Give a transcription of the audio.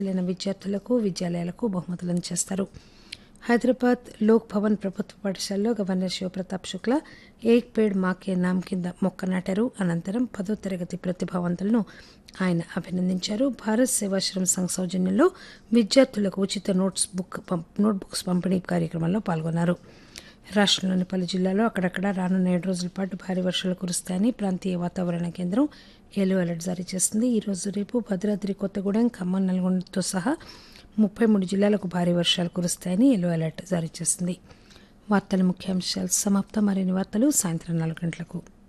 లేని విద్యార్థులకు విద్యాలయాలకు బహుమతులను చేస్తారు హైదరాబాద్ లోక్ భవన్ ప్రభుత్వ పాఠశాలలో గవర్నర్ శివప్రతాప్ శుక్లా ఏక్ పేడ్ మాకే నామ్ కింద మొక్క నాటారు అనంతరం పదో తరగతి ప్రతిభావంతులను ఆయన అభినందించారు భారత్ సేవాశ్రమ్ సంఘ్ సౌజన్యంలో విద్యార్థులకు ఉచిత నోట్స్ బుక్ నోట్ బుక్స్ పంపిణీ కార్యక్రమంలో పాల్గొన్నారు రాష్టంలోని పలు జిల్లాల్లో అక్కడక్కడ రానున్న ఏడు రోజుల పాటు భారీ వర్షాలు కురుస్తాయని ప్రాంతీయ వాతావరణ కేంద్రం ఎల్లో అలర్ట్ జారీ చేసింది ఈ రోజు రేపు భద్రాద్రి కొత్తగూడెం ఖమ్మం నల్గొండతో సహా ముప్పై మూడు జిల్లాలకు భారీ వర్షాలు కురుస్తాయని ఎల్లో అలర్ట్ జారీ చేసింది వార్తల ముఖ్యాంశాలు సమాప్తం మరిన్ని వార్తలు సాయంత్రం నాలుగు గంటలకు